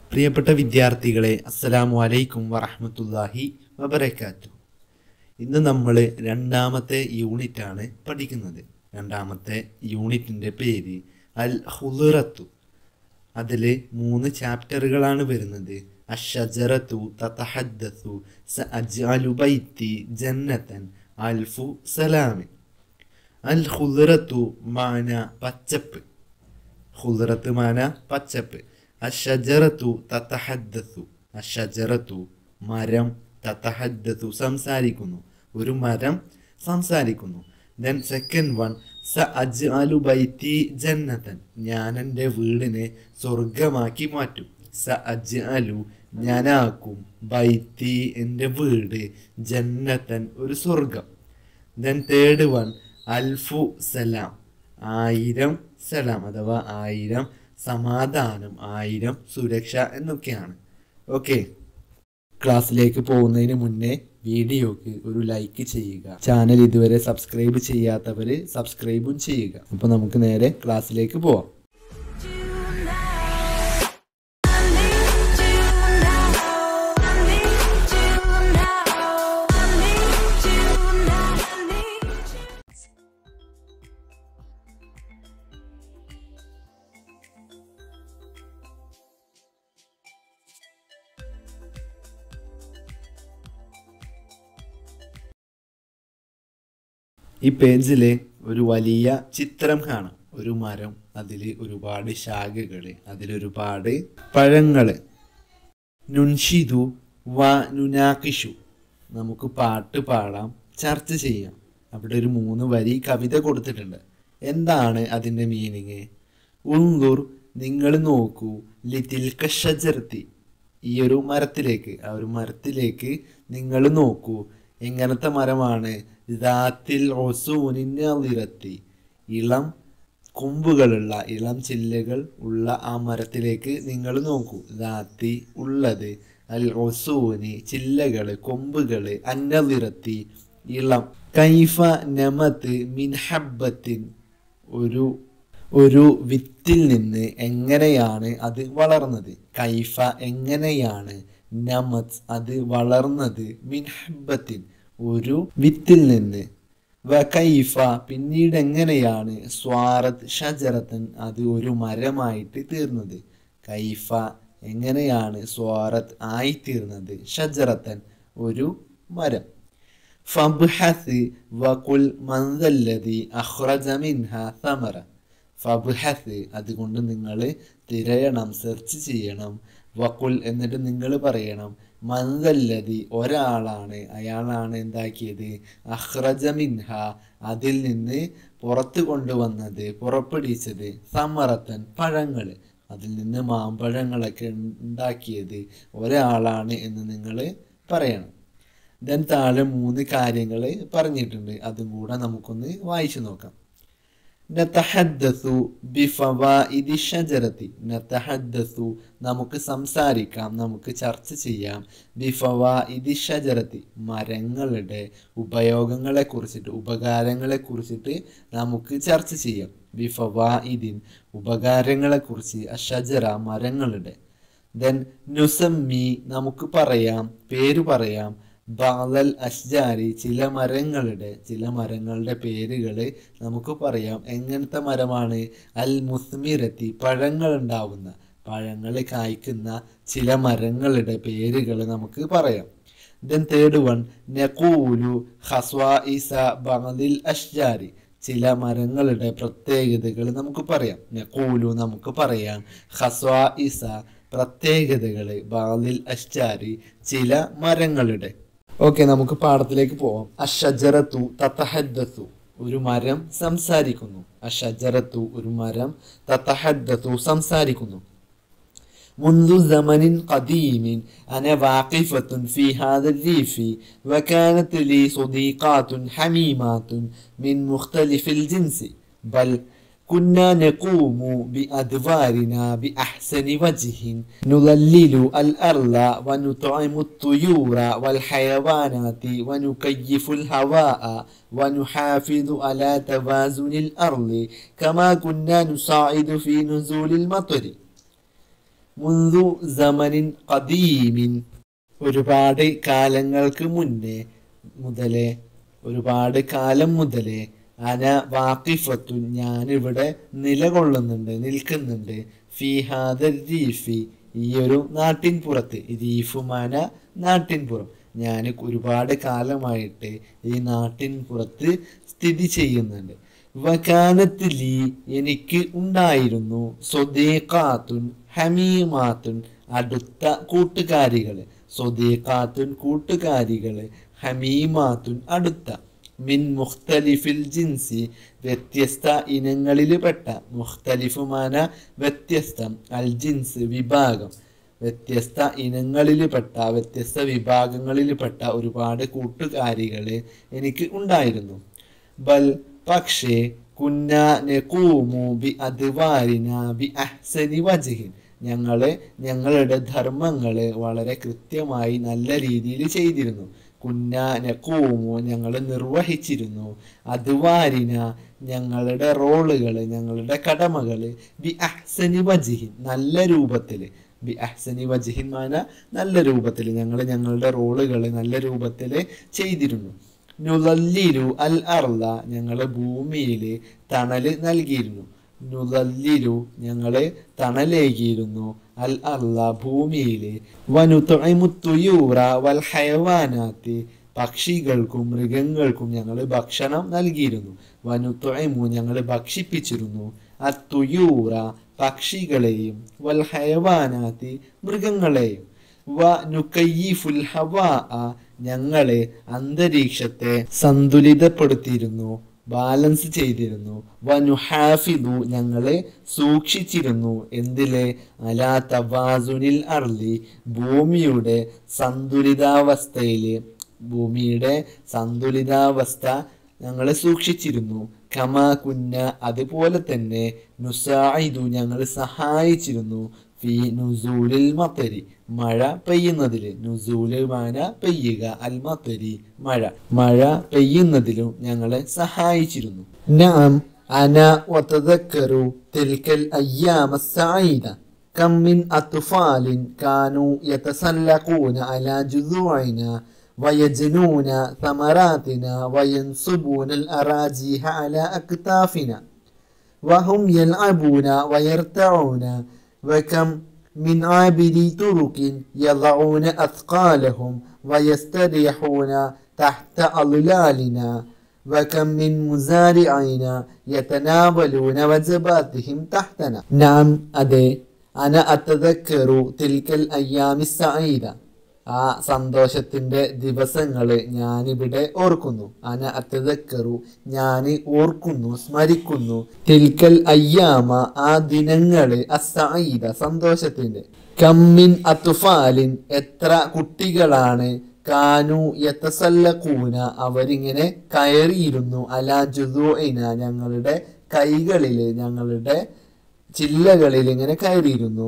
പ്രിയപ്പെട്ട വിദ്യാർത്ഥികളെ അസ്സലാമു അലൈക്കും വറഹ്മത്തുള്ളാഹി വബറകാത്തു ഇന്ന് നമ്മൾ രണ്ടാമത്തെ യൂണിറ്റാണ് പഠിക്കുന്നത് രണ്ടാമത്തെ യൂണിറ്റിൻ്റെ പേര് അൽ ഹുലുറത്തു അതിൽ മൂന്ന് ചാപ്റ്ററുകളാണ് വരുന്നത് അഷജറത്തു തതഹദ്ദത്തു സ അജ്അലു ബൈത്തി ജന്നതൻ അൽഫു സലാമി അൽ ഹുലുറത്തു മാന പച്ചപ്പ് ഹുലറത്ത് മാന പച്ചപ്പ് അഷജറത്തു തത്തഹദ്ദത്തു അഷജറത്തു മരം തത്തഹദ്ദത്തു സംസാരിക്കുന്നു ഒരു മരം സംസാരിക്കുന്നു ദെൻ സെക്കൻഡ് വൺ സ അജ് അലു ബൈത്തി ജന്നതൻ ഞാൻ എൻ്റെ വീടിനെ സ്വർഗമാക്കി മാറ്റും സ അജ് അലു ഞാനാക്കും ബൈത്തി എൻ്റെ വീട് ജന്നതൻ ഒരു സ്വർഗം ദെൻ തേർഡ് വൺ അൽഫു സലാം ആയിരം സലാം അഥവാ ആയിരം സമാധാനം ആയിരം സുരക്ഷ എന്നൊക്കെയാണ് ഓക്കെ ക്ലാസ്സിലേക്ക് പോകുന്നതിന് മുന്നേ വീഡിയോക്ക് ഒരു ലൈക്ക് ചെയ്യുക ചാനൽ ഇതുവരെ സബ്സ്ക്രൈബ് ചെയ്യാത്തവർ സബ്സ്ക്രൈബും ചെയ്യുക അപ്പോൾ നമുക്ക് നേരെ ക്ലാസ്സിലേക്ക് പോവാം ഈ പേജിൽ ഒരു വലിയ ചിത്രം കാണാം ഒരു മരം അതിൽ ഒരുപാട് ശാഖകൾ അതിലൊരുപാട് പഴങ്ങൾ നുൻഷിതു വ നുനാക്കിഷു നമുക്ക് പാട്ട് പാടാം ചർച്ച ചെയ്യാം അവിടെ ഒരു മൂന്ന് വരി കവിത കൊടുത്തിട്ടുണ്ട് എന്താണ് അതിൻ്റെ മീനിങ് ഉള്ളൂർ നിങ്ങൾ നോക്കൂ ലിറ്റിൽ കഷജർത്തി ഈ ഒരു മരത്തിലേക്ക് ആ ഒരു മരത്തിലേക്ക് നിങ്ങൾ നോക്കൂ എങ്ങനത്തെ മരമാണ് ദാത്തിൽ ഒസൂനിറത്തി ഇളം കൊമ്പുകളുള്ള ഇളം ചില്ലകൾ ഉള്ള ആ മരത്തിലേക്ക് നിങ്ങൾ നോക്കൂ ദാത്തി ഉള്ളത് അൽ ഒസൂനി ചില്ലകൾ കൊമ്പുകൾ അന്നലിറത്തി ഇളം കൈഫ നമത്ത് മിൻഹബത്തിൻ ഒരു ഒരു വിത്തിൽ നിന്ന് എങ്ങനെയാണ് അത് വളർന്നത് കൈഫ എങ്ങനെയാണ് നമത് അത് വളർന്നത് മിൻഹബത്തിൻ ഒരു വിത്തിൽ നിന്ന് വ കൈഫ പിന്നീട് എങ്ങനെയാണ് സ്വാറത്ത് ഷജറത്തൻ അത് ഒരു മരമായിട്ട് തീർന്നത് കൈഫ എങ്ങനെയാണ് സ്വാറത്ത് ആയിത്തീർന്നത് ഷജറത്തൻ ഒരു മരം ഫബ്ഹസ് വകുൽ മന്ദല്ലതി അഹ്റജ മിൻഹ സമറ ഫബ്ഹസ് അതുകൊണ്ട് നിങ്ങൾ തിരയണം സെർച്ച് ചെയ്യണം വക്കുൽ എന്നിട്ട് നിങ്ങൾ പറയണം മന്ദല്ലതി ഒരാളാണ് അയാളാണ് എന്താക്കിയത് അഹ്റജ മിൻഹ അതിൽ നിന്ന് പുറത്തു കൊണ്ടുവന്നത് പുറപ്പെടുവിച്ചത് സമറത്തൻ പഴങ്ങൾ അതിൽ നിന്ന് മാമ്പഴങ്ങളൊക്കെ ഉണ്ടാക്കിയത് ഒരാളാണ് എന്ന് നിങ്ങൾ പറയണം ദെൻ താഴെ മൂന്ന് കാര്യങ്ങൾ പറഞ്ഞിട്ടുണ്ട് അതും കൂടെ നമുക്കൊന്ന് വായിച്ചു നോക്കാം നത്തഹദ്ദസു ബിഫവാഇദി ഷജറത്തി നത്തഹദ്ദസു നമുക്ക് സംസാരിക്കാം നമുക്ക് ചർച്ച ചെയ്യാം ബിഫവാഇദി ഷജറത്തി മരങ്ങളുടെ ഉപയോഗങ്ങളെ കുറിച്ചിട്ട് ഉപകാരങ്ങളെ കുറിച്ചിട്ട് നമുക്ക് ചർച്ച ചെയ്യാം ബിഫവാഇദിൻ ഉപകാരങ്ങളെ കുറിച്ച് അഷജറ മരങ്ങളുടെ ദെൻ നുസമ്മി നമുക്ക് പറയാം പേര് പറയാം ബാലൽ അഷ്ജാരി ചില മരങ്ങളുടെ ചില മരങ്ങളുടെ പേരുകൾ നമുക്ക് പറയാം എങ്ങനത്തെ മരമാണ് അൽ മുസ്മിരത്തി പഴങ്ങൾ ഉണ്ടാവുന്ന പഴങ്ങൾ കായ്ക്കുന്ന ചില മരങ്ങളുടെ പേരുകൾ നമുക്ക് പറയാം ദെൻ തേർഡ് വൺ നക്കൂലു ഹസ്വാഇസ ബാലിൽ അഷ്ജാരി ചില മരങ്ങളുടെ പ്രത്യേകതകൾ നമുക്ക് പറയാം നക്കൂലു നമുക്ക് പറയാം ഹസ്വാഇസ പ്രത്യേകതകൾ ബാലിൽ അഷ്ജാരി ചില മരങ്ങളുടെ ഓക്കെ നമുക്ക് പാഠത്തിലേക്ക് പോവാം അഷജറത്തു തത്തഹദ്ദത്തു ഒരു മരം സംസാരിക്കുന്നു അഷജറത്തു ഒരു മരം തത്തഹദ്ദത്തു സംസാരിക്കുന്നു منذ زمن قديم أنا واقفة في هذا الريف وكانت لي صديقات حميمات من مختلف الجنس بل كنا نقوم بأدوارنا بأحسن وجه نظلل الأرض ونطعم الطيور والحيوانات ونكيف الهواء ونحافظ على توازن الأرض كما كنا نساعد في نزول المطر മുന്തു സമനിൻ കദീമിൻ ഒരുപാട് കാലങ്ങൾക്ക് മുന്നേ മുതലേ ഒരുപാട് കാലം മുതലേ അന വാക്കിഫത്തുൻ ഞാനിവിടെ നിലകൊള്ളുന്നുണ്ട് നിൽക്കുന്നുണ്ട് ഫിഹാദർ രീഫി ഈ ഒരു നാട്ടിൻപുറത്ത് രീഫുമാന നാട്ടിൻപുറം ഞാൻ ഒരുപാട് കാലമായിട്ട് ഈ നാട്ടിൻപുറത്ത് സ്ഥിതി ചെയ്യുന്നുണ്ട് വകാനത്ത് ലീ എനിക്ക് ഉണ്ടായിരുന്നു സ്വദേക്കാത്തുൻ ഹമീമാത്തുൻ അടുത്ത കൂട്ടുകാരികള് സ്വദേക്കാത്തുൻ കൂട്ടുകാരികള് ഹമീമാത്തുൻ അടുത്ത മിൻ മുഖ്തലിഫിൽ ജിൻസി വ്യത്യസ്ത ഇനങ്ങളിൽപ്പെട്ട മുഖ്തലിഫുമാന വ്യത്യസ്തം അൽ ജിൻസ് വിഭാഗം വ്യത്യസ്ത ഇനങ്ങളിൽപ്പെട്ട വ്യത്യസ്ത വിഭാഗങ്ങളിൽപ്പെട്ട ഒരുപാട് കൂട്ടുകാരികള് എനിക്ക് ഉണ്ടായിരുന്നു ബൽ പക്ഷേ കുന്ന നെക്കൂമു ബി അദ്വാരിന ബി അഹ്സനി വജഹിൻ ഞങ്ങള് ഞങ്ങളുടെ ധർമ്മങ്ങള് വളരെ കൃത്യമായി നല്ല രീതിയിൽ ചെയ്തിരുന്നു കുന്ന നെക്കൂമു ഞങ്ങൾ നിർവഹിച്ചിരുന്നു അദ്വാരിന ഞങ്ങളുടെ റോളുകള് ഞങ്ങളുടെ കടമകള് ബി അഹ്സനി വജിഹിൻ നല്ല രൂപത്തില് ബി അഹ്സനി വജിഹിൻ മാന നല്ല രൂപത്തിൽ ഞങ്ങൾ ഞങ്ങളുടെ റോളുകൾ നല്ല രൂപത്തിൽ ചെയ്തിരുന്നു നുലല്ലിലു അൽ അർല ഞങ്ങൾ ഭൂമിയിൽ തണല് നൽകിയിരുന്നു നുലല്ലിലു ഞങ്ങള് തണലേകിയിരുന്നു അൽ അർല ഭൂമിയിൽ വനുത്തുയൂറ വൽ ഹയവാനാത്തി പക്ഷികൾക്കും മൃഗങ്ങൾക്കും ഞങ്ങൾ ഭക്ഷണം നൽകിയിരുന്നു വനുത്തുയമു ഞങ്ങൾ ഭക്ഷിപ്പിച്ചിരുന്നു അത്തുയൂറ പക്ഷികളെയും വൽ ഹയവാനാത്തി മൃഗങ്ങളെയും വ നുക്കയ്യിഫുൽ ഹവാ ഞങ്ങളെ അന്തരീക്ഷത്തെ സന്തുലിതപ്പെടുത്തിയിരുന്നു ബാലൻസ് ചെയ്തിരുന്നു വനുഹാഫിദു ഞങ്ങളെ സൂക്ഷിച്ചിരുന്നു എന്തിലെ അലാ തവാസുനിൽ അർലി ഭൂമിയുടെ സന്തുലിതാവസ്ഥയില് ഭൂമിയുടെ സന്തുലിതാവസ്ഥ ഞങ്ങളെ സൂക്ഷിച്ചിരുന്നു കമാ കുന്ന അതുപോലെ തന്നെ നുസായിദു ഞങ്ങൾ സഹായിച്ചിരുന്നു ഫി നുസൂലിൽ മത്തരി മഴ പെയ്യുന്നതില് നുസൂല് മാന പെയ്യുക അൽ മത്തരി മഴ മഴ പെയ്യുന്നതിലും ഞങ്ങളെ സഹായിച്ചിരുന്നു നാം അന വതദക്കറു തിൽക്കൽ അയ്യാമ സഈദ كم من أطفال كانوا يتسلقون على جذوعنا ويجنون ثمراتنا وينصبون الأراجيح على أكتافنا وهم يلعبون ويرتعون وكم من عابري ترك يضعون أثقالهم ويستريحون تحت أظلالنا وكم من مزارعين يتناولون وجباتهم تحتنا نعم أدي أنا أتذكر تلك الأيام السعيدة ആ സന്തോഷത്തിന്റെ ദിവസങ്ങള് ഞാനിവിടെ ഓർക്കുന്നു അന അത്തതക്കറു ഞാൻ ഓർക്കുന്നു സ്മരിക്കുന്നു തിൽക്കൽ അയ്യാമ ആ ദിനങ്ങള് അസീദ സന്തോഷത്തിന്റെ കമ്മിൻ അത്തുഫാലിൻ എത്ര കുട്ടികളാണ് കാനു യത്തസല്ലക്കൂന അവരിങ്ങനെ കയറിയിരുന്നു അലാ ജുദൂഇന ഞങ്ങളുടെ കൈകളില് ഞങ്ങളുടെ ചില്ലകളിൽ ഇങ്ങനെ കയറിയിരുന്നു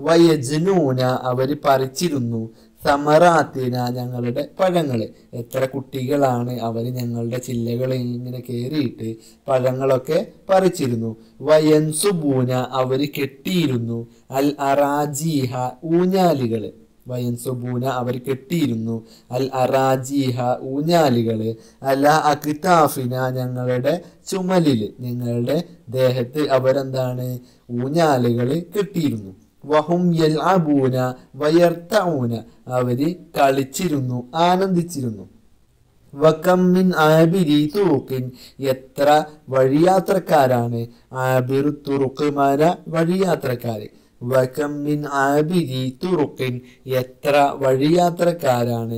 വയജനൂന അവര് പറിച്ചിരുന്നു സമറാത്തിന ഞങ്ങളുടെ പഴങ്ങള് എത്ര കുട്ടികളാണ് അവർ ഞങ്ങളുടെ ചില്ലകളിൽ ഇങ്ങനെ കയറിയിട്ട് പഴങ്ങളൊക്കെ പറിച്ചിരുന്നു വയൻസുബൂന അവര് കെട്ടിയിരുന്നു അൽ അറാജീഹ ഊഞ്ഞാലുകള് വയൻസുബൂന അവർ കെട്ടിയിരുന്നു അൽ അറാജീഹ ഊഞ്ഞാലുകള് അല അക്താഫിന ഞങ്ങളുടെ ചുമലില് ഞങ്ങളുടെ ദേഹത്ത് അവരെന്താണ് ഊഞ്ഞാലുകള് കെട്ടിയിരുന്നു വഹും യൽഅബൂന വയർത്തഊന അവര് കളിച്ചിരുന്നു ആനന്ദിച്ചിരുന്നു വക്കമ്മിൻ ആബിരി തുറുക്കിൻ എത്ര വഴിയാത്രക്കാരാണ് ആബിർ തുറുക്കുമാര വഴിയാത്രക്കാര് വക്കമ്മിൻ ആബിരി തുറുക്കിൻ എത്ര വഴിയാത്രക്കാരാണ്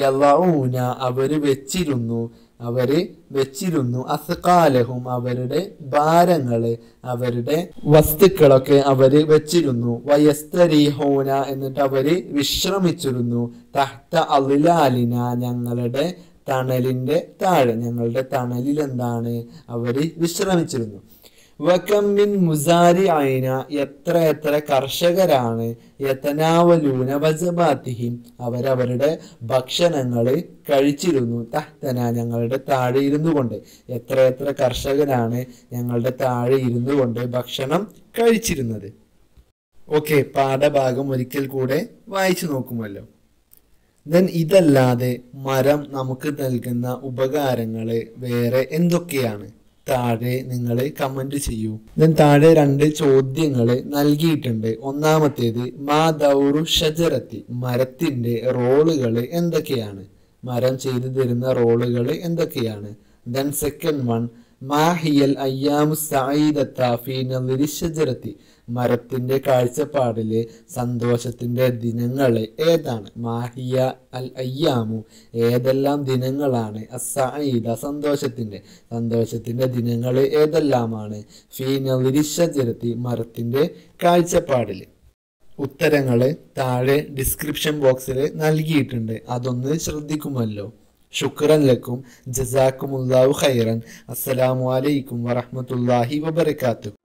യലഊന അവര് വെച്ചിരുന്നു അവര് വെച്ചിരുന്നു അസ്കാലഹും അവരുടെ ഭാരങ്ങള് അവരുടെ വസ്തുക്കളൊക്കെ അവര് വെച്ചിരുന്നു വയസ്തരീഹോന എന്നിട്ട് അവര് വിശ്രമിച്ചിരുന്നു തഹ്ത അലിലാലിന ഞങ്ങളുടെ തണലിന്റെ താഴെ ഞങ്ങളുടെ തണലിൽ എന്താണ് അവര് വിശ്രമിച്ചിരുന്നു വക്കമ്മിൻ മുസാരി അയിന എത്ര എത്ര കർഷകരാണ് യത്തനാവലൂന വജബാത്തിഹിം അവരവരുടെ ഭക്ഷണങ്ങൾ കഴിച്ചിരുന്നു തഹ്തന ഞങ്ങളുടെ താഴെ ഇരുന്നു കൊണ്ട് എത്ര എത്ര കർഷകരാണ് ഞങ്ങളുടെ താഴെ ഇരുന്നു കൊണ്ട് ഭക്ഷണം കഴിച്ചിരുന്നത് ഓക്കെ പാഠഭാഗം ഒരിക്കൽ കൂടെ വായിച്ചു നോക്കുമല്ലോ ദെൻ ഇതല്ലാതെ മരം നമുക്ക് നൽകുന്ന ഉപകാരങ്ങള് വേറെ എന്തൊക്കെയാണ് താഴെ നിങ്ങൾ കമന്റ് ചെയ്യൂ ദെൻ താഴെ രണ്ട് ചോദ്യങ്ങൾ നൽകിയിട്ടുണ്ട് ഒന്നാമത്തേത് മാ ദൗറു ഷജറത്തി മരത്തിന്റെ റോളുകൾ എന്തൊക്കെയാണ് മരം ചെയ്തു തരുന്ന റോളുകൾ എന്തൊക്കെയാണ് ദെൻ സെക്കൻഡ് വൺ മാഹിയൽ അയ്യാമു സഈദത്ത ഫീ നളിരി ഷജറത്തി മരത്തിന്റെ കാഴ്ചപ്പാടില് സന്തോഷത്തിന്റെ ദിനങ്ങൾ ഏതാണ് മാഹിയ അൽ അയ്യാമു ഏതെല്ലാം ദിനങ്ങളാണ് അസഈദ സന്തോഷത്തിന്റെ സന്തോഷത്തിന്റെ ദിനങ്ങൾ ഏതെല്ലാമാണ് ഫീ നളിരി ഷജറത്തി മരത്തിന്റെ കാഴ്ചപ്പാടില് ഉത്തരങ്ങൾ താഴെ ഡിസ്ക്രിപ്ഷൻ ബോക്സിൽ നൽകിയിട്ടുണ്ട് അതൊന്ന് ശ്രദ്ധിക്കുമല്ലോ ശുക്രൻ ലക്കും ജസാക്കുമുല്ലാഹു ഖൈറൻ അസ്സലാമു അലൈക്കും വറഹ്മത്തുള്ളാഹി വബറകാതുഹു